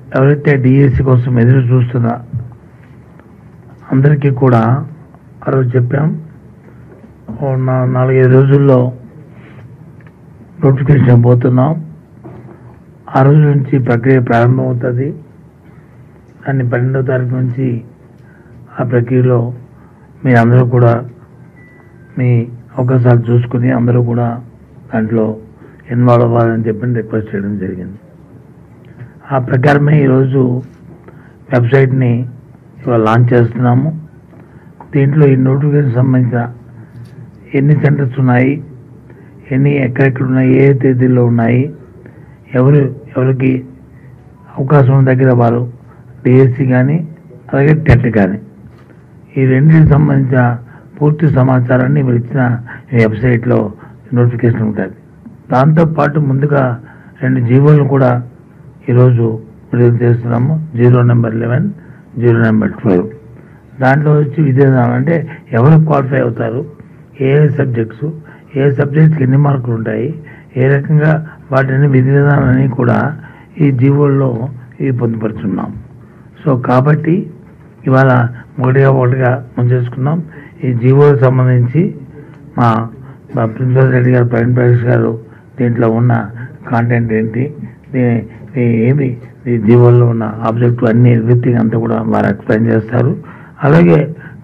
ఎవరైతే డిఎస్సి కోసం ఎదురు చూస్తున్నా అందరికీ కూడా ఆ రోజు చెప్పాం ఓ నా- నాలుగైదు రోజుల్లో నోటిఫికేషన్ పోతున్నాం ఆ రోజు నుంచి ప్రక్రియ ప్రారంభమవుతుంది దాన్ని పన్నెండవ తారీఖు నుంచి ఆ ప్రక్రియలో మీరు అందరూ కూడా మీ అవకాశాలు చూసుకుని అందరూ కూడా దాంట్లో ఇన్వాల్వ్ అవ్వాలని చెప్పి రిక్వెస్ట్ చేయడం జరిగింది ఆ ప్రకారమే ఈరోజు వెబ్సైట్ని ఇవాళ లాంచ్ చేస్తున్నాము దీంట్లో ఈ నోటిఫికేషన్ సంబంధించిన ఎన్ని సెంటర్స్ ఉన్నాయి ఎన్ని ఎక్కడెక్కడ ఉన్నాయి ఏ తేదీల్లో ఉన్నాయి ఎవరు ఎవరికి అవకాశం ఉన్న దగ్గర వారు డిఎస్సి కానీ అలాగే టెట్ కానీ ఈ రెండింటికి సంబంధించిన పూర్తి సమాచారాన్ని మీరు ఇచ్చిన ఈ వెబ్సైట్లో నోటిఫికేషన్ ఉంటుంది దాంతోపాటు ముందుగా రెండు జీవోలను కూడా ఈరోజు విడుదల చేస్తున్నాము zero number eleven zero number twelve దాంట్లో వచ్చి విద్యాదానం అంటే ఎవరు క్వాలిఫై అవుతారు ఏ ఏ సబ్జెక్ట్స్ ఏ సబ్జెక్ట్కి ఎన్ని మార్కులు ఉంటాయి ఏ రకంగా వాటిని విధి విధానాన్ని కూడా ఈ జీవోల్లో ఇది పొందుపరుచున్నాం సో కాబట్టి ఇవాళ ఒకటిగా ఒకటిగా మనం చేసుకున్నాం ఈ జీవోకి సంబంధించి మా మా ప్రిన్సిపల్ రెడ్డి గారు ప్రవీణ్ ప్రకాష్ గారు దీంట్లో ఉన్న కాంటెంట్ ఏంటి దీ- ఈ ఏమి ఈ జీవోల్లో ఉన్న ఆబ్జెక్ట్ అన్ని ఎవ్రీథింగ్ అంతా కూడా వారు ఎక్స్ప్లెయిన్ చేస్తారు అలాగే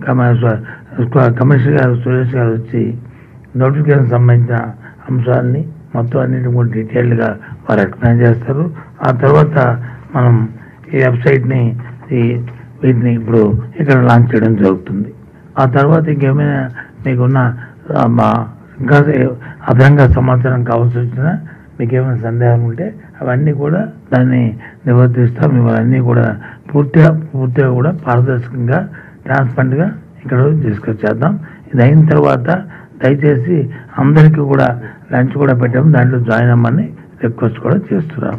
కమ- కమిషనర్ గారు సురేష్ గారు వచ్చి నోటిఫికేషన్ సంబంధించిన అంశాలని మొత్తం అన్నింటి కూడా డీటెయిల్డ్గా వారు ఎక్స్ప్లెయిన్ చేస్తారు ఆ తర్వాత మనం ఈ వెబ్సైట్ని ఈ వీటిని ఇప్పుడు ఇక్కడ లాంచ్ చేయడం జరుగుతుంది ఆ తర్వాత ఇంకేమైనా మీకున్న ఆ, మా ఇంకా ఏ- అదనంగా సమాచారం కావాల్సి వచ్చినా మీకు ఏమైనా సందేహం ఉంటే అవన్నీ కూడా దాన్ని నివర్తిస్తాం ఇవన్నీ కూడా పూర్తిగా పూర్తిగా కూడా పారదర్శకంగా ట్రాన్స్పరెంట్గా ఇక్కడ డిస్కస్ చేద్దాం ఇది అయిన తర్వాత దయచేసి అందరికీ కూడా లంచ్ కూడా పెట్టాము దాంట్లో జాయిన్ అవ్వమని రిక్వెస్ట్ కూడా చేస్తున్నాం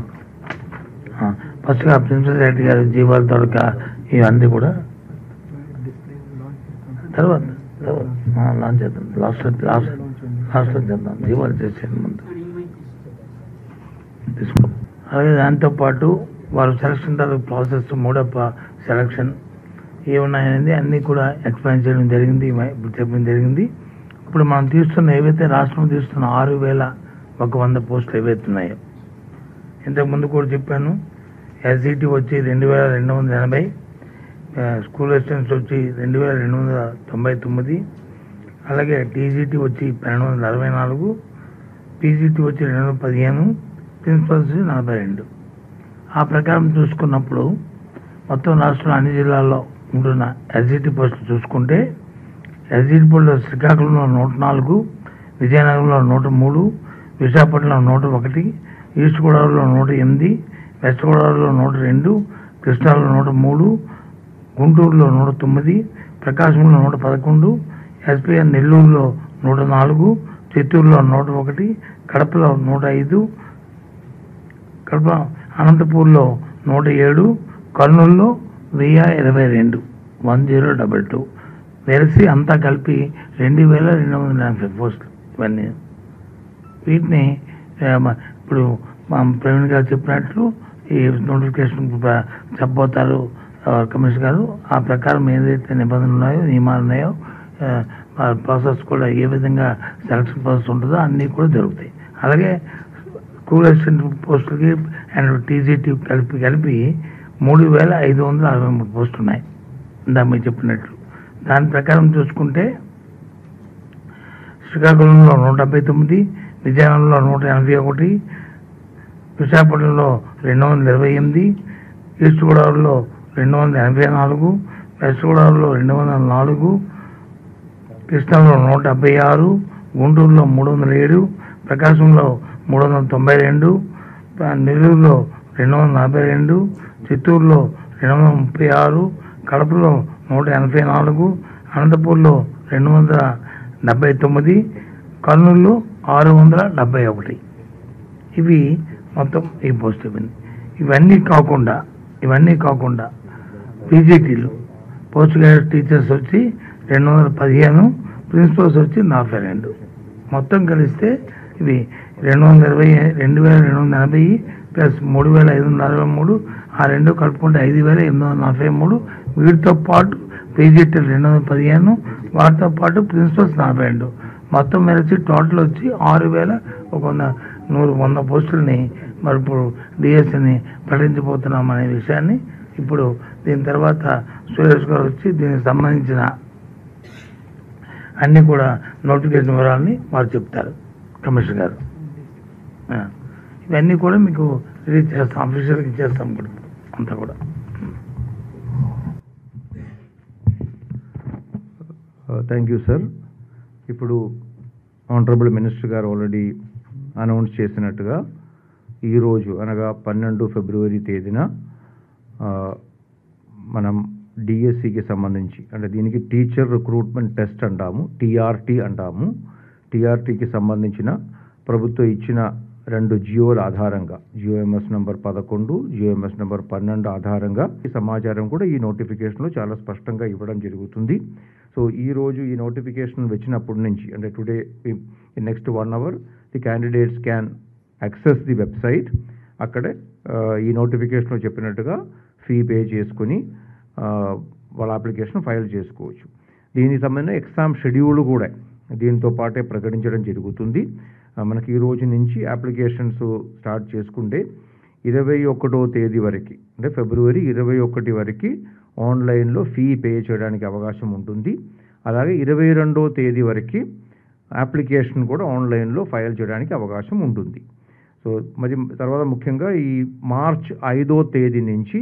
ఫస్ట్గా ప్రిన్సిపల్ రెడ్డి గారి జీవాల తొడక ఇవన్నీ కూడా తర్వాత తర్వాత ఆ, లాంచ్ చేద్దాం లాస్ట్ లాస్ట్ లాస్ట్లో చేద్దాం జీవాలు చేసేది ముందు తీసుకో అలాగే దాంతోపాటు వారు సెలక్షన్ తర్వాత ప్రాసెస్ మూడప్ప సెలక్షన్ ఏమున్నాయనేది అన్నీ కూడా ఎక్స్ప్లెయిన్ చేయడం జరిగింది ఇవి ఇప్పుడు చెప్పడం జరిగింది ఇప్పుడు మనం తీస్తున్న ఏవైతే రాష్ట్రం తీస్తున్న ఆరు వేల ఒక వంద పోస్టులు ఏవైతే ఉన్నాయో ఇంతకు ముందు కూడా చెప్పాను ఎస్జిటి వచ్చి రెండు వేల రెండు వందల ఎనభై ఆ, స్కూల్ అసిస్టెంట్స్ వచ్చి రెండు వేల రెండు వందల తొంభై తొమ్మిది అలాగే టీజీటీ వచ్చి పన్నెండు వందల అరవై నాలుగు పీజీటీ వచ్చి రెండు వందల పదిహేను ప్రిన్సిపల్స్ వచ్చి నలభై రెండు ఆ ప్రకారం చూసుకున్నప్పుడు మొత్తం రాష్ట్రంలో అన్ని జిల్లాల్లో ఉంటున్న ఎస్జిటి పోస్టులు చూసుకుంటే ఎస్జిటి పోస్టులో శ్రీకాకుళంలో నూట నాలుగు విజయనగరంలో నూట మూడు విశాఖపట్నంలో నూట ఒకటి ఈస్ట్ గోదావరిలో నూట ఎనిమిది వెస్ట్ గోదావరిలో నూట రెండు కృష్ణాలో నూట మూడు గుంటూరులో నూట తొమ్మిది ప్రకాశంలో నూట పదకొండు ఎస్పీఎన్ నెల్లూరులో నూట నాలుగు చిత్తూరులో నూట ఒకటి కడపలో నూట ఐదు కడప అనంతపూర్లో నూట ఏడు కర్నూలులో వెయ్యి ఇరవై రెండు వన్ జీరో డబల్ టూ వెరసి అంతా కలిపి రెండు వేల రెండు వందల ఎనభై పోస్టులు ఇవన్నీ వీటిని ఆ, మ- ఇప్పుడు మా ప్రవీణ్ గారు చెప్పినట్లు ఈ నోటిఫికేషన్ ప్ర- చెప్పబోతారు ఆ, కమిషనర్ గారు ఆ ప్రకారం ఏదైతే నిబంధనలు ఉన్నాయో నియమాలు ఉన్నాయో ఆ, ఆ ప్రాసెస్ కూడా ఏ విధంగా సెలక్షన్ ప్రాసెస్ ఉంటుందో అన్నీ కూడా జరుగుతాయి అలాగే స్కూల్ అసిస్టెంట్ పోస్టులకి అండ్ టీజీటీ కలిపి కలిపి మూడు వేల ఐదు వందల అరవై మూడు పోస్టులు ఉన్నాయి ఇందాక మీరు చెప్పినట్లు దాని ప్రకారం చూసుకుంటే శ్రీకాకుళంలో నూట డెబ్బై తొమ్మిది విజయనగరంలో నూట ఎనభై ఒకటి విశాఖపట్నంలో రెండు వందల ఇరవై ఎనిమిది ఈస్ట్ గోదావరిలో రెండు వందల ఎనభై నాలుగు వెస్ట్ గోదావరిలో రెండు వందల నాలుగు కృష్ణాలో నూట డెబ్బై ఆరు గుంటూరులో మూడు వందల ఏడు ప్రకాశంలో మూడు వందల తొంభై రెండు ప- నెల్లూరులో రెండు వందల నలభై రెండు చిత్తూరులో రెండు వందల ముప్పై ఆరు కడపలో నూట ఎనభై నాలుగు అనంతపూర్లో రెండు వందల డెబ్బై తొమ్మిది కర్నూలులో ఆరు వందల డెబ్బై ఒకటి ఇవి మొత్తం ఈ పోస్ట్ ఇవన్నీ ఇవన్నీ కాకుండా ఇవన్నీ కాకుండా పీజీటీలు పోస్ట్ గ్రాడ్యుయేట్ టీచర్స్ వచ్చి రెండు వందల పదిహేను ప్రిన్సిపల్స్ వచ్చి నలభై రెండు మొత్తం కలిస్తే ఇవి రెండు వందల ఇరవై రెండు వేల రెండు వందల ఎనభై ప్లస్ మూడు వేల ఐదు వందల అరవై మూడు ఆ రెండు కలుపుకుంటే ఐదు వేల ఎనిమిది వందల నలభై మూడు వీటితో పాటు పీజీటీలు రెండు వందల పదిహేను వాటితో పాటు ప్రిన్సిపల్స్ నలభై రెండు మొత్తం మీద వచ్చి టోటల్ వచ్చి ఆరు వేల ఒక వంద నూరు వంద పోస్టుల్ని మరి ఇప్పుడు డిఎస్సిని ప్రకటించబోతున్నాం అనే విషయాన్ని ఇప్పుడు దీని తర్వాత సురేష్ గారు వచ్చి దీనికి సంబంధించిన అన్ని కూడా నోటిఫికేషన్ వివరాలని వారు చెప్తారు కమిషనర్ గారు ఆ, ఇవన్నీ కూడా మీకు రిలీజ్ చేస్తాం అఫీషియల్గా ఇచ్చేస్తాం కూడా అంతా కూడా థ్యాంక్ యూ సార్ ఇప్పుడు honourable minister garu already announce చేసినట్టుగా ఈరోజు అనగా పన్నెండు ఫిబ్రవరి తేదీన ఆ, మనం డిఎస్సికి సంబంధించి అంటే దీనికి టీచర్ రిక్రూట్మెంట్ టెస్ట్ అంటాము టీఆర్టీ అంటాము టీఆర్టీకి సంబంధించిన ప్రభుత్వం ఇచ్చిన రెండు జియోల ఆధారంగా జియోఎంఎస్ నెంబర్ పదకొండు జియోఎంఎస్ నెంబర్ పన్నెండు ఆధారంగా ఈ సమాచారం కూడా ఈ నోటిఫికేషన్లో చాలా స్పష్టంగా ఇవ్వడం జరుగుతుంది సో ఈ రోజు ఈ నోటిఫికేషన్ వచ్చినప్పటి నుంచి అంటే today in next one hour the candidates can access the website అక్కడే ఆ, ఈ నోటిఫికేషన్లో చెప్పినట్టుగా ఫీ పే చేసుకుని ఆ, వాళ్ళ అప్లికేషన్ ఫైల్ చేసుకోవచ్చు దీనికి సంబంధించిన ఎగ్జామ్ షెడ్యూల్ కూడా దీంతో పాటే ప్రకటించడం జరుగుతుంది ఆ, మనకి ఈ రోజు నుంచి అప్లికేషన్స్ స్టార్ట్ చేసుకుంటే ఇరవై ఒకటో తేదీ వరకు అంటే ఫిబ్రవరి ఇరవై ఒకటి వరకు ఆన్లైన్లో ఫీ పే చేయడానికి అవకాశం ఉంటుంది అలాగే ఇరవై రెండో తేదీ వరకు అప్లికేషన్ కూడా ఆన్లైన్లో ఫైల్ చేయడానికి అవకాశం ఉంటుంది సో మరి తర్వాత ముఖ్యంగా ఈ మార్చ్ ఐదో తేదీ నుంచి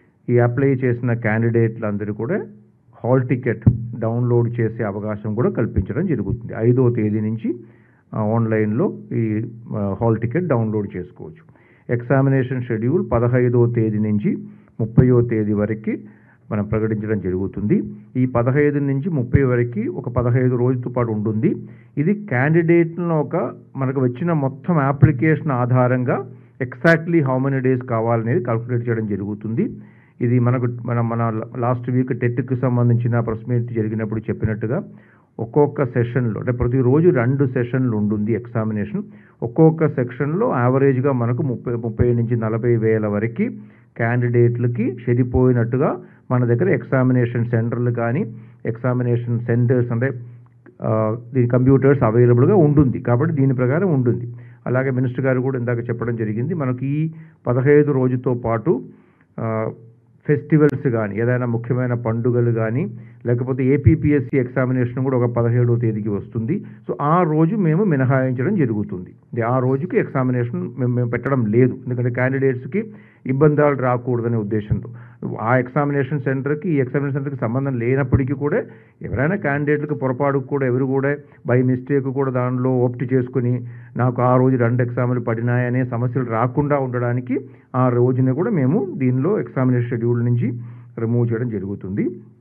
ఈ అప్లై చేసిన క్యాండిడేట్లందరూ కూడా హాల్ టికెట్ డౌన్లోడ్ చేసే అవకాశం కూడా కల్పించడం జరుగుతుంది ఐదో తేదీ నుంచి ఆ, ఆన్లైన్లో ఈ ఆ, హాల్ టికెట్ డౌన్లోడ్ చేసుకోవచ్చు ఎగ్జామినేషన్ షెడ్యూల్ పదహైదో తేదీ నుంచి ముప్పయో తేదీ వరకు మనం ప్రకటించడం జరుగుతుంది ఈ పదహైదు నుంచి ముప్పై వరకు ఒక పదహైదు రోజులతో పాటు ఉంటుంది ఇది క్యాండిడేట్లను ఒక మనకు వచ్చిన మొత్తం అప్లికేషన్ ఆధారంగా ఎగ్జాక్ట్లీ హౌ మెనీ డేస్ కావాలనేది క్యాల్కులేట్ చేయడం జరుగుతుంది ఇది మనకు మన మన లాస్ట్ వీక్ టెట్కి సంబంధించిన ప్రెస్ మీట్ జరిగినప్పుడు చెప్పినట్టుగా ఒక్కొక్క సెషన్లో అంటే ప్రతిరోజు రెండు సెషన్లు ఉంటుంది ఎగ్జామినేషన్ ఒక్కొక్క సెక్షన్లో యావరేజ్గా మనకు ముప్పై ముప్పై నుంచి నలభై వేల వరకు క్యాండిడేట్లకి సరిపోయినట్టుగా మన దగ్గర ఎగ్జామినేషన్ సెంటర్లు కానీ ఎగ్జామినేషన్ సెంటర్స్ అంటే ఆ, దీని కంప్యూటర్స్ అవైలబుల్గా ఉంటుంది కాబట్టి దీని ప్రకారం ఉంటుంది అలాగే మినిస్టర్ గారు కూడా ఇందాక చెప్పడం జరిగింది మనకి ఈ పదహైదు రోజుతో పాటు ఆ, ఫెస్టివల్స్ కానీ ఏదైనా ముఖ్యమైన పండుగలు కానీ లేకపోతే ఏపీపీఎస్సీ ఎగ్జామినేషన్ కూడా ఒక పదిహేడవ తేదీకి వస్తుంది సో ఆ రోజు మేము మినహాయించడం జరుగుతుంది ఇది ఆ రోజుకి ఎగ్జామినేషన్ మేము మేము పెట్టడం లేదు ఎందుకంటే క్యాండిడేట్స్కి ఇబ్బందులు రాకూడదనే ఉద్దేశంతో ఆ ఎగ్జామినేషన్ సెంటర్కి ఈ ఎగ్జామినేషన్ సెంటర్కి సంబంధం లేనప్పటికీ కూడా ఎవరైనా క్యాండిడేట్లకు పొరపాటుకు కూడా ఎవరు కూడా బై మిస్టేక్ కూడా దానిలో ఓప్ట్ చేసుకుని నాకు ఆ రోజు రెండు ఎగ్జామ్లు పడినాయనే సమస్యలు రాకుండా ఉండడానికి ఆ రోజున కూడా మేము దీనిలో ఎగ్జామినేషన్ షెడ్యూల్ నుంచి రిమూవ్ చేయడం జరుగుతుంది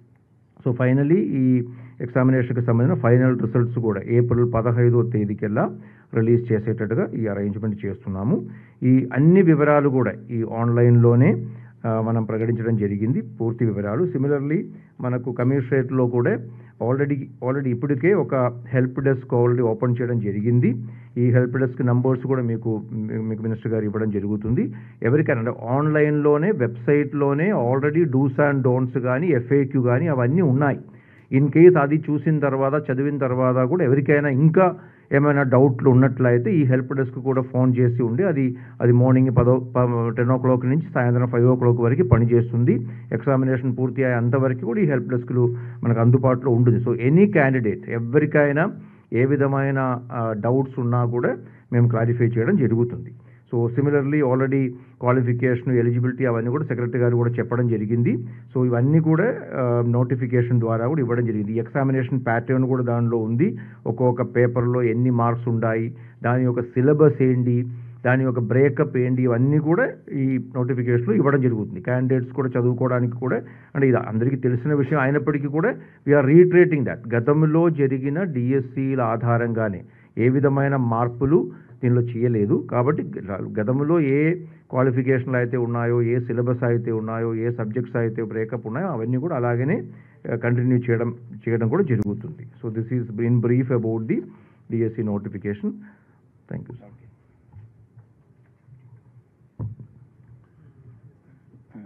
సో ఫైనలీ ఈ ఎగ్జామినేషన్కి సంబంధించిన ఫైనల్ రిజల్ట్స్ కూడా ఏప్రిల్ పదహైదో తేదీకెల్లా రిలీజ్ చేసేటట్టుగా ఈ అరేంజ్మెంట్ చేస్తున్నాము ఈ అన్ని వివరాలు కూడా ఈ ఆన్లైన్లోనే ఆ, మనం ప్రకటించడం జరిగింది పూర్తి వివరాలు సిమిలర్లీ మనకు కమిషనరేట్లో కూడా ఆల్రెడీ ఆల్రెడీ ఇప్పటికే ఒక హెల్ప్ డెస్క్ ఆల్రెడీ ఓపెన్ చేయడం జరిగింది ఈ హెల్ప్ డెస్క్ నంబర్స్ కూడా మీకు మీ- మీకు మినిస్టర్ గారు ఇవ్వడం జరుగుతుంది ఎవరికైనా అంటే ఆన్లైన్లోనే వెబ్సైట్లోనే ఆల్రెడీ డూస్ అండ్ డోంట్స్ కానీ ఎఫ్ఏక్యూ కానీ అవన్నీ ఉన్నాయి ఇన్ కేస్ అది చూసిన తర్వాత చదివిన తర్వాత కూడా ఎవరికైనా ఇంకా ఏమైనా డౌట్లు ఉన్నట్లయితే ఈ హెల్ప్ డెస్క్ కూడా ఫోన్ చేసి ఉండి అది అది మార్నింగ్ పదో టెన్ ఓ క్లాక్ నుంచి సాయంత్రం ఫైవ్ ఓ క్లాక్ వరకు పనిచేస్తుంది ఎగ్జామినేషన్ పూర్తి అయ్యేంతవరకు కూడా ఈ హెల్ప్ డెస్క్లు మనకు అందుబాటులో ఉంటుంది సో ఎనీ క్యాండిడేట్ ఎవరికైనా ఏ విధమైన డౌట్స్ ఉన్నా కూడా మేము క్లారిఫై చేయడం జరుగుతుంది so similarly already qualification eligibility అవన్నీ కూడా సెక్రటరీ గారు కూడా చెప్పడం జరిగింది సో ఇవన్నీ కూడా నోటిఫికేషన్ ద్వారా కూడా ఇవ్వడం జరిగింది ఈ ఎగ్జామినేషన్ ప్యాటర్న్ కూడా దానిలో ఉంది ఒక్కొక్క పేపర్లో ఎన్ని మార్క్స్ ఉన్నాయి దాని యొక్క సిలబస్ ఏంటి దాని యొక్క బ్రేకప్ ఏంటి ఇవన్నీ కూడా ఈ నోటిఫికేషన్లో ఇవ్వడం జరుగుతుంది క్యాండిడేట్స్ కూడా చదువుకోవడానికి కూడా అంటే ఇది అందరికీ తెలిసిన విషయం అయినప్పటికీ కూడా వీఆర్ రీట్రేటింగ్ దట్ గతంలో జరిగిన డిఎస్సీల ఆధారంగానే ఏ విధమైన మార్పులు దీనిలో చేయలేదు కాబట్టి గ- గతంలో ఏ క్వాలిఫికేషన్లు అయితే ఉన్నాయో ఏ సిలబస్ అయితే ఉన్నాయో ఏ సబ్జెక్ట్స్ అయితే బ్రేకప్ ఉన్నాయో అవన్నీ కూడా అలాగనే కంటిన్యూ చేయడం చేయడం కూడా జరుగుతుంది so this is in brief about the DSC notification thank you sir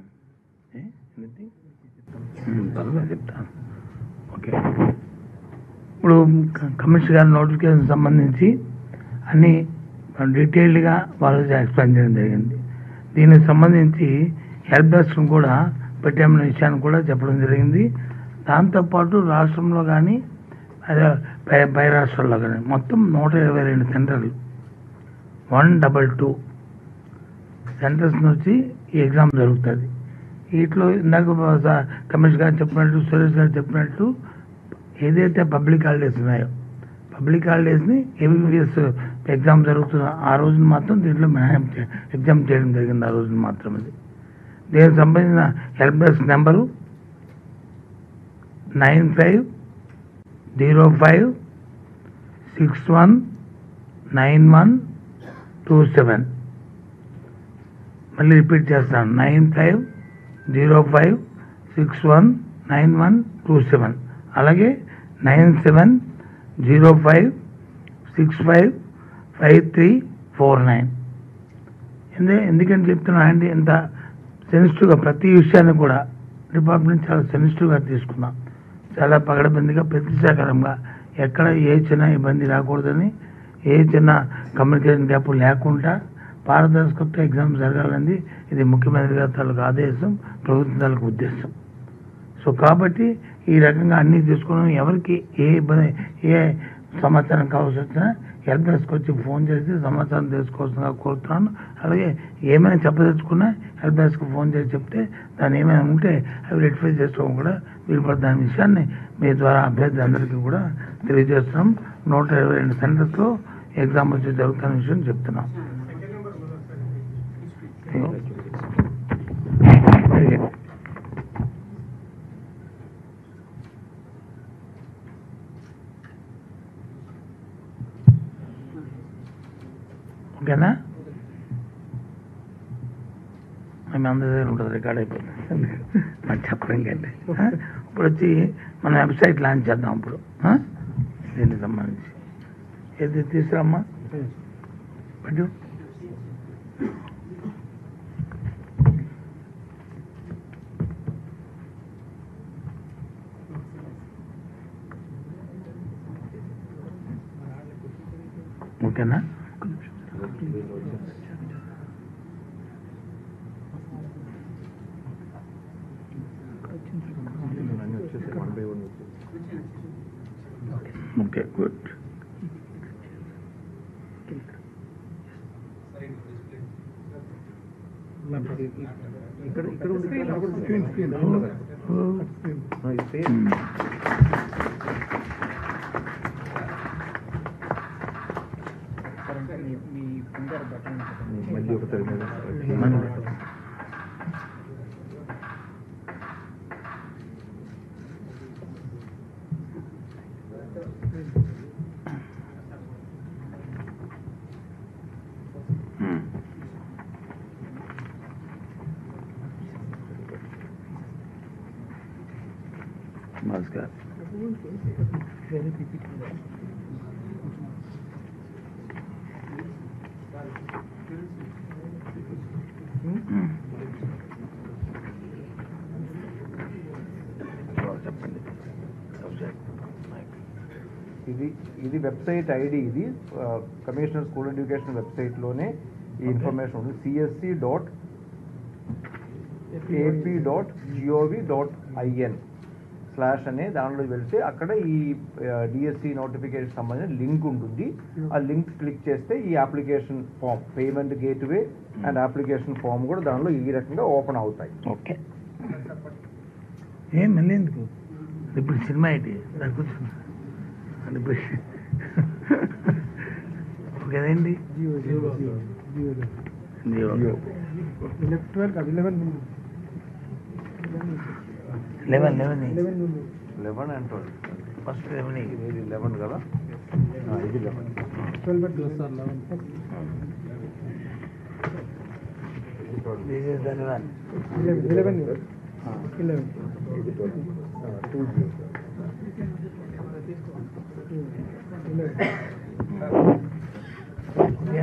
anything త్వరగా చెప్తాను ఓకే ఇప్పుడు క- కమిషనర్ గారి నోటిఫికేషన్ సంబంధించి అన్ని డీటెయిల్డ్గా వాళ్ళకి ఎక్స్ప్లెయిన్ చేయడం జరిగింది దీనికి సంబంధించి హెల్ప్ డెస్క్ కూడా పెట్టామనే విషయాన్ని కూడా చెప్పడం జరిగింది దాంతోపాటు రాష్ట్రంలో కానీ అదే పై పై రాష్ట్రాల్లో కానీ మొత్తం నూట ఇరవై రెండు సెంటర్లు వన్ డబల్ టూ సెంటర్స్ నుంచి ఈ ఎగ్జామ్ జరుగుతుంది వీటిలో ఇందాక స- కమిషనర్ గారు చెప్పినట్టు సురేష్ గారు చెప్పినట్టు ఏదైతే పబ్లిక్ హాలిడేస్ ఉన్నాయో పబ్లిక్ హాలిడేస్ని ఏబీబీఎస్ ఎగ్జామ్ జరుగుతున్న ఆ రోజున మాత్రం దీంట్లో మినహాయింపు చే- ఎగ్జామ్ చేయడం జరిగింది ఆ రోజున మాత్రం అది దీనికి సంబంధించిన help desk number nine five zero five six one nine one two seven మళ్ళీ రిపీట్ చేస్తాను nine five zero five six one nine one two seven అలాగే nine seven zero five six five five three four nine ఎందు ఎందుకంటే చెప్తున్నా అండి ఇంత సెన్సిటివ్గా ప్రతి విషయాన్ని కూడా డిపార్ట్మెంట్ చాలా సెన్సిటివ్గా తీసుకున్నాం చాలా పగడబందిగా ప్రతిష్టాకరంగా ఎక్కడ ఏ చిన్న ఇబ్బంది రాకూడదని ఏ చిన్న కమ్యూనికేషన్ గ్యాప్ లేకుండా పారదర్శకత ఎగ్జామ్ జరగాలని ఇది ముఖ్యమంత్రి గారి తాలూకు ఆదేశం ప్రభుత్వం తాలూకు ఉద్దేశం సో కాబట్టి ఈ రకంగా అన్నీ తీసుకున్నాం ఎవరికి ఏ ఇబ్బంది ఏ సమాచారం కావాల్సి వచ్చినా హెల్ప్ డెస్క్ వచ్చి ఫోన్ చేసి సమాచారం తెలుసుకోవాల్సిందిగా కోరుతున్నాను అలాగే ఏమైనా చెప్పదలుచుకున్నా హెల్ప్ డెస్క్ ఫోన్ చేసి చెప్తే దాన్ని ఏమైనా ఉంటే అవి రెక్టిఫై చేసుకోవడం కూడా వీలు దాని విషయాన్ని మీ ద్వారా అభ్యర్థులందరికీ కూడా తెలియజేస్తున్నాం నూట ఇరవై రెండు సెంటర్స్లో ఎగ్జామ్ వచ్చి జరుగుతున్న విషయం చెప్తున్నాం ఓకేనా మేము అందరి దగ్గర ఉంటుంది రికార్డ్ అయిపోతుంది మరి చెప్పడం కంటే ఇప్పుడు వచ్చి మన వెబ్సైట్ లాంచ్ చేద్దాం ఇప్పుడు ఆ? దీనికి సంబంధించి ఏది తీసుకురమ్మా పట్టు ఓకేనా one by one okay good ఇక్కడ ఇక్కడ ఉంది స్క్రీన్ స్క్రీన్ ఇది మళ్ళీ ఒకసారి నమస్కారం చెప్పండి ఇది ఇది వెబ్సైట్ ఐడి ఇది కమిషనర్ స్కూల్ ఎడ్యుకేషన్ వెబ్సైట్లోనే ఈ ఇన్ఫర్మేషన్ ఉంది CSC dot AP dot GOV dot IN slash అనే దానిలో వెళ్తే అక్కడ ఈ డిఎస్సి నోటిఫికేషన్ సంబంధించిన లింక్ ఉంటుంది ఆ లింక్ క్లిక్ చేస్తే ఈ application form payment gateway and application form కూడా దానిలో ఈ రకంగా ఓపెన్ అవుతాయి ఓకే ఏం మళ్ళీ ఎందుకు ఇప్పుడు సినిమా ఏంటి దాని కూర్చో అంటే ఇప్పుడు కదండి GO GO GO GO left twelve కాదు ఇలెవెన్ లెవెన్ లెవెన్ ఇలెవెన్ ముందు eleven and twelve first eleven ఇది లెవెన్ కదా ఆ, ఇది eleven twelve but sir eleven this is the eleven eleven eleven eleven ఇది twelve two zero okay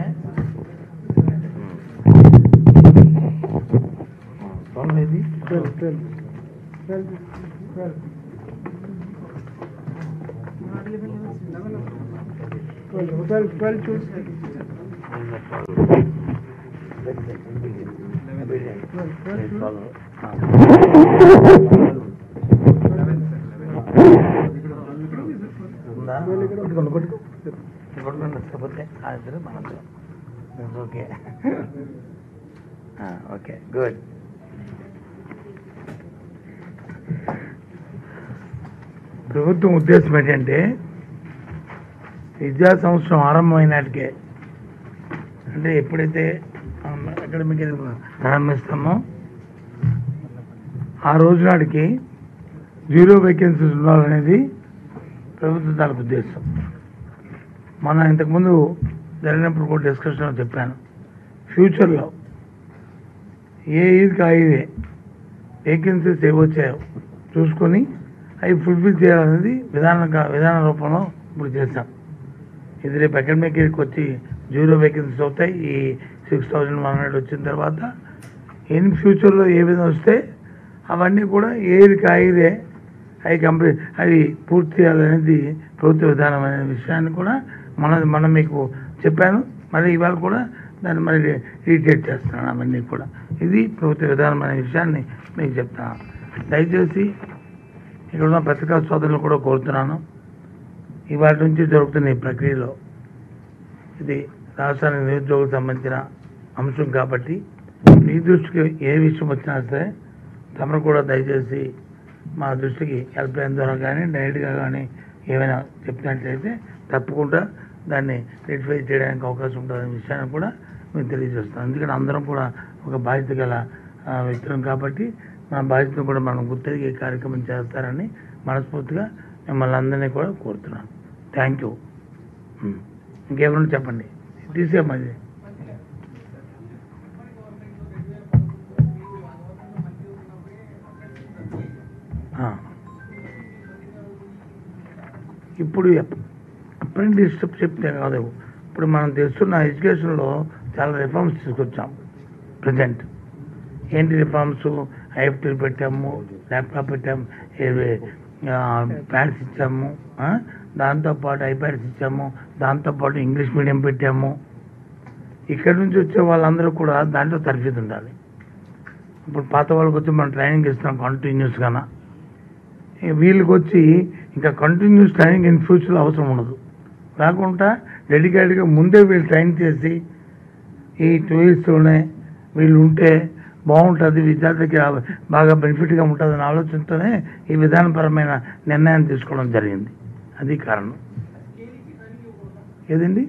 twelve ఇది twelve twelve twelve twelve చూసి పట్టుకోండి పట్టుకో పట్టుకోండి నచ్చకపోతే ఇద్దరు మనతో ఓకే ఓకే గుడ్ ప్రభుత్వం ఉద్దేశం ఏంటంటే విద్యా సంవత్సరం ఆరంభమైనాటికే అంటే ఎప్పుడైతే అకాడమిక్ ప్రారంభిస్తామో ఆ రోజు నాటికి జీరో వేకెన్సీస్ ఉండాలనేది ప్రభుత్వం దానికి ఉద్దేశం మన ఇంతకుముందు జరిగినప్పుడు కూడా డిస్కషన్లో చెప్పాను ఫ్యూచర్లో ఏ ఈద్కి ఆ ఇదే వేకెన్సీస్ ఏవొచ్చాయో చూసుకొని అవి ఫుల్ఫిల్ చేయాలనేది విధాన విధాన రూపంలో ఇప్పుడు చేశాం ఇది రేపు అకాడమిక్ ఇయర్కి వచ్చి జీరో వేకెన్సీస్ అవుతాయి ఈ సిక్స్ థౌజండ్ వన్ హండ్రెడ్ వచ్చిన తర్వాత ఇన్ ఫ్యూచర్లో ఏ విధంగా వస్తే అవన్నీ కూడా ఏది కాయిదే అవి కంప్లీట్ అవి పూర్తి చేయాలనేది ప్రభుత్వ విధానం అనే విషయాన్ని కూడా మన మనం మీకు చెప్పాను మళ్ళీ ఇవాళ కూడా దాన్ని మళ్ళీ రీటేట్ చేస్తున్నాను అవన్నీ కూడా ఇది ప్రభుత్వ విధానం అనే విషయాన్ని మీకు చెప్తాను దయచేసి ఇక్కడ ఉన్న పత్రికా సోదరులు కూడా కోరుతున్నాను ఇవాళ నుంచి జరుగుతున్న ఈ ప్రక్రియలో ఇది రాష్ట్రానికి నిరుద్యోగులకు సంబంధించిన అంశం కాబట్టి మీ దృష్టికి ఏ విషయం వచ్చినా సరే తమరు కూడా దయచేసి మా దృష్టికి హెల్ప్ లైన్ ద్వారా కానీ డైరెక్ట్గా కానీ ఏమైనా చెప్పినట్లయితే తప్పకుండా దాన్ని రెక్టిఫై చేయడానికి అవకాశం ఉంటుందనే విషయాన్ని కూడా మేము తెలియజేస్తాం ఎందుకంటే అందరం కూడా ఒక బాధ్యత గల ఆ, వ్యక్తులం కాబట్టి మన బాధ్యతను కూడా మనం గుర్తిరిగి ఈ కార్యక్రమం చేస్తారని మనస్ఫూర్తిగా మిమ్మల్ని అందరినీ కూడా కోరుతున్నాను థ్యాంక్ యూ ఇంకేమైనా చెప్పండి తీసేయమ్మది ఇప్పుడు అప్రెంటిస్షిప్ చెప్తే కాదు ఇప్పుడు మనం తెస్తున్న ఎడ్యుకేషన్లో చాలా రిఫార్మ్స్ తీసుకొచ్చాం ప్రజెంట్ ఏంటి రిఫార్మ్స్ ఐఎఫ్టీలు పెట్టాము ల్యాప్టాప్ పెట్టాము ప్యాడ్స్ ఇచ్చాము ఆ? దాంతోపాటు ఐప్యాడ్స్ ఇచ్చాము దాంతోపాటు ఇంగ్లీష్ మీడియం పెట్టాము ఇక్కడ నుంచి వచ్చే వాళ్ళందరూ కూడా దాంట్లో తరఫీదు ఉండాలి ఇప్పుడు పాత వాళ్ళకి వచ్చి మనం ట్రైనింగ్ ఇస్తున్నాం కంటిన్యూస్గాన వీళ్ళకి వచ్చి ఇంకా కంటిన్యూస్ ట్రైనింగ్ ఇన్ ఫ్యూచర్లో అవసరం ఉండదు కాకుండా డెడికేటెడ్గా ముందే వీళ్ళు ట్రైన్ చేసి ఈ టూ ఇయర్స్లోనే వీళ్ళు ఉంటే బాగుంటుంది విద్యార్థికి బాగా బెనిఫిట్గా ఉంటుందనే ఆలోచనతోనే ఈ విధానపరమైన నిర్ణయం తీసుకోవడం జరిగింది అది కారణం ఏదండి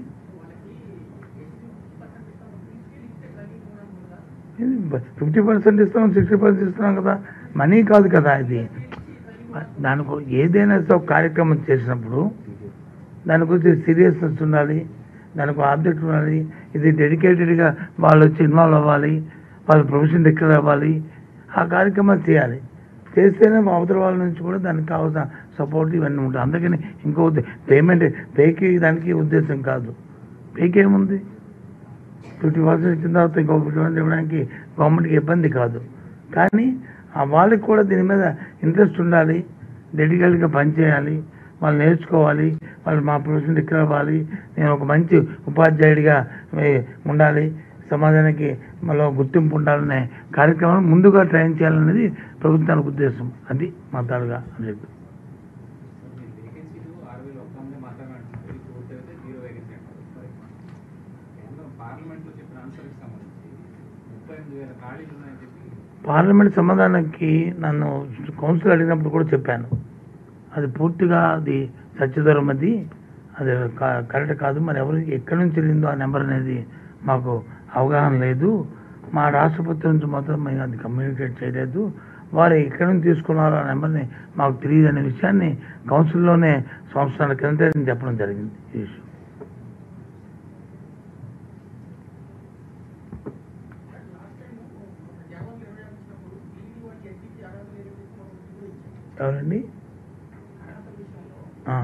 ఫిఫ్టీ పర్సెంట్ ఇస్తున్నాం సిక్స్టీ పర్సెంట్ ఇస్తున్నాం కదా మనీ కాదు కదా ఇది దానికి ఏదైనా సరే ఒక కార్యక్రమం చేసినప్పుడు దాని గురించి సీరియస్నెస్ ఉండాలి దానికి ఆబ్జెక్ట్ ఉండాలి ఇది డెడికేటెడ్గా వాళ్ళు వచ్చి ఇన్వాల్వ్ అవ్వాలి వాళ్ళ ప్రొఫెషన్ దగ్గర అవ్వాలి ఆ కార్యక్రమం చేయాలి చేస్తేనే మా అవతల వాళ్ళ నుంచి కూడా దానికి కావాల్సిన సపోర్ట్ ఇవన్నీ ఉంటాయి అందుకని ఇంకో పేమెంట్ పేకి దానికి ఉద్దేశం కాదు పేకి ఏముంది ఫిఫ్టీ పర్సెంట్ ఇచ్చిన తర్వాత ఇంకో ఫిఫ్టీ పర్సెంట్ ఇవ్వడానికి గవర్నమెంట్కి ఇబ్బంది కాదు కానీ ఆ వాళ్ళకి కూడా దీని మీద ఇంట్రెస్ట్ ఉండాలి డెడికేట్గా పనిచేయాలి వాళ్ళు నేర్చుకోవాలి వాళ్ళు మా ప్రొఫెషన్ దగ్గర అవ్వాలి నేను ఒక మంచి ఉపాధ్యాయుడిగా ఏ, ఉండాలి సమాజానికి మళ్ళీ గుర్తింపు ఉండాలనే కార్యక్రమం ముందుగా ట్రైన్ చేయాలనేది ప్రభుత్వానికి ఉద్దేశం అది మా తాడుగా అని చెప్పి వేకెన్సీలు ఆరు వేలు ఒక్క మంది మాత్రమే అంటున్నారు ఇది పూర్తి అయితే జీరో వేకెన్సీ అంటారు కేంద్రం పార్లమెంట్లో చెప్పిన ఆన్సర్కి సంబంధించి ముప్పై ఎనిమిది వేల ఖాళీలు ఉన్నాయని చెప్పి పార్లమెంట్ సమాధానానికి నన్ను కౌన్సిల్ అడిగినప్పుడు కూడా చెప్పాను అది పూర్తిగా అది సత్యదూరం అది అది క- కరెక్ట్ కాదు మరి ఎవరు ఎక్కడి నుంచి వెళ్ళిందో ఆ నెంబర్ అనేది మాకు అవగాహన లేదు మా రాష్ట్రపతి నుంచి మాత్రం మేము అది కమ్యూనికేట్ చేయలేదు వారు ఎక్కడి నుంచి తీసుకున్నారో ఆ నెంబర్ని మాకు తెలియదు అనే విషయాన్ని కౌన్సిల్లోనే సంవత్సరాల క్రిందటే నేను చెప్పడం జరిగింది ఈ విషయం ఎవరండి ఆ.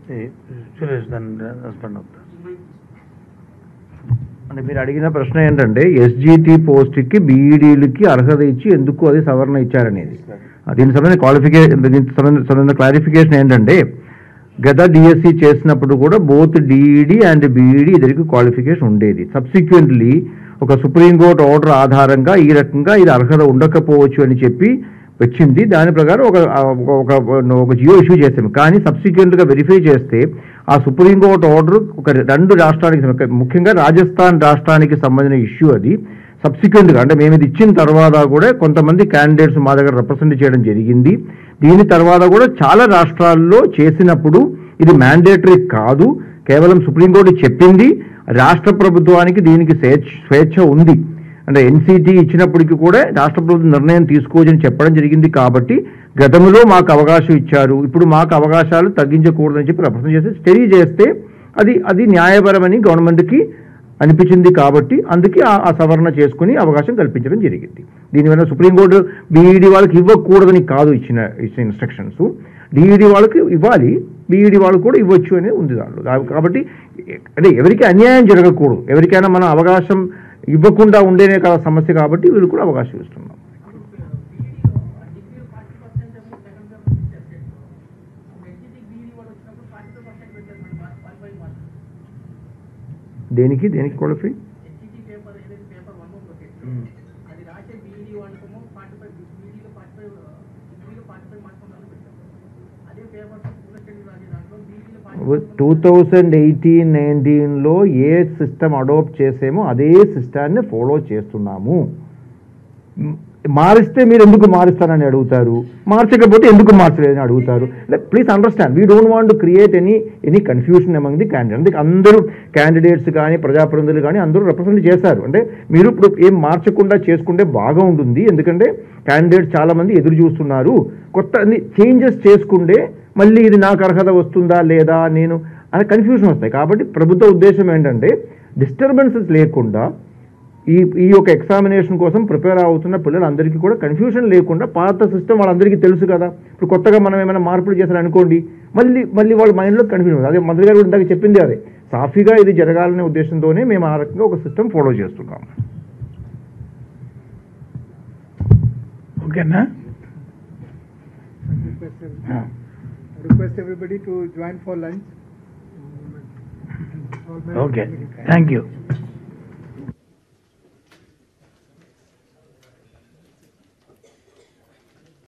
ఈ సురేష్ దాన్ని రెస్పాండ్ అవుతారు అంటే మీరు అడిగిన ప్రశ్న ఏంటంటే ఎస్జిటి పోస్ట్కి బీఈడీలకి అర్హత ఇచ్చి ఎందుకు అది సవరణ ఇచ్చారనేది ఆ, దీనికి సంబంధించిన క్వాలిఫికేషన్ దీనికి సంబంధించిన సంబంధించిన క్లారిఫికేషన్ ఏంటంటే గత డిఎస్సి చేసినప్పుడు కూడా బోత్ డిఈడి అండ్ బీఈడి ఇద్దరికి క్వాలిఫికేషన్ ఉండేది సబ్సిక్వెంట్లీ ఒక సుప్రీంకోర్టు ఆర్డర్ ఆధారంగా ఈ రకంగా ఇది అర్హత ఉండకపోవచ్చు అని చెప్పి వచ్చింది దాని ప్రకారం ఒక ఒక ఒక- ఒక జియో ఇష్యూ చేసాము కానీ సబ్సిక్వెంట్గా వెరిఫై చేస్తే ఆ సుప్రీంకోర్టు ఆర్డర్ ఒక రెండు రాష్ట్రానికి ఒక- ముఖ్యంగా రాజస్థాన్ రాష్ట్రానికి సంబంధించిన ఇష్యూ అది సబ్సిక్వెంట్గా అంటే మేము ఇది ఇచ్చిన తర్వాత కూడా కొంతమంది క్యాండిడేట్స్ మా దగ్గర రిప్రజెంట్ చేయడం జరిగింది దీని తర్వాత కూడా చాలా రాష్ట్రాల్లో చేసినప్పుడు ఇది మ్యాండేటరీ కాదు కేవలం సుప్రీంకోర్టు చెప్పింది రాష్ట్ర ప్రభుత్వానికి దీనికి స్వేచ్ఛ స్వేచ్ఛ ఉంది అంటే ఎన్సీటీ ఇచ్చినప్పటికీ కూడా రాష్ట్ర ప్రభుత్వం నిర్ణయం తీసుకోవచ్చని చెప్పడం జరిగింది కాబట్టి గతంలో మాకు అవకాశం ఇచ్చారు ఇప్పుడు మాకు అవకాశాలు తగ్గించకూడదని చెప్పి రిప్రజెంట్ చేసి స్టడీ చేస్తే అది అది న్యాయపరమని గవర్నమెంట్కి అనిపించింది కాబట్టి అందుకే ఆ ఆ సవరణ చేసుకుని అవకాశం కల్పించడం జరిగింది దీనివల్ల సుప్రీంకోర్టు బీఈడి వాళ్ళకి ఇవ్వకూడదని కాదు ఇచ్చిన ఇచ్చిన ఇన్స్ట్రక్షన్స్ డిఈడి వాళ్ళకి ఇవ్వాలి బీఈడి వాళ్ళకి కూడా ఇవ్వచ్చు అనేది ఉంది దాంట్లో దా- కాబట్టి అంటే ఎవరికి అన్యాయం జరగకూడదు ఎవరికైనా మనం అవకాశం ఇవ్వకుండా ఉండేనే కదా సమస్య కాబట్టి వీళ్ళు కూడా అవకాశం ఇస్తున్నాం దేనికి దేనికి క్వాలిఫై అది రాసే బీఈడి వాళ్ళకేమో ఫార్టీ ఫైవ్ బీఈడీలో ఫార్టీ ఫైవ్ డిగ్రీలో ఫార్టీ ఫైవ్ మార్క్స్ ఉండాలని పెట్టాం అదే పేపర్స్ పూలకెళ్ళి రాసే దాంట్లో బీఈడీలో ఫార్టీ టూ థౌజండ్ ఎయిటీన్ నైన్టీన్లో ఏ సిస్టమ్ అడాప్ట్ చేసేమో అదే సిస్టాన్ని ఫాలో చేస్తున్నాము మ్, మారిస్తే మీరు ఎందుకు మారుస్తారని అడుగుతారు మార్చకపోతే ఎందుకు మార్చలేదని అడుగుతారు please understand we don't want to create any any confusion among the candidate అందుకే అందరూ క్యాండిడేట్స్ కానీ ప్రజాప్రతినిధులు కానీ అందరూ రిప్రజెంట్ చేశారు అంటే మీరు ఇప్పుడు ఏం మార్చకుండా చేసుకుంటే బాగా ఉంటుంది ఎందుకంటే క్యాండిడేట్స్ చాలా మంది ఎదురు చూస్తున్నారు కొత్త చేంజెస్ చేసుకుంటే మళ్ళీ ఇది నాకు అర్హత వస్తుందా లేదా నేను అనే కన్ఫ్యూజన్ వస్తాయి కాబట్టి ప్రభుత్వ ఉద్దేశం ఏంటంటే డిస్టర్బెన్సెస్ లేకుండా ఈ ఈ యొక్క ఎగ్జామినేషన్ కోసం ప్రిపేర్ అవుతున్న పిల్లలందరికీ కూడా కన్ఫ్యూజన్ లేకుండా పాత సిస్టమ్ వాళ్ళందరికీ తెలుసు కదా ఇప్పుడు కొత్తగా మనం ఏమైనా మార్పులు చేశారనుకోండి మళ్ళీ మళ్ళీ వాళ్ళ మైండ్లో కన్ఫ్యూజన్ అదే మంత్రి గారు కూడా ఇందాక చెప్పింది అదే సాఫీగా ఇది జరగాలనే ఉద్దేశంతోనే మేము ఆ రకంగా ఒక సిస్టమ్ ఫాలో చేస్తున్నాం ఓకేనా ఆ. request everybody to join for lunch. Okay thank you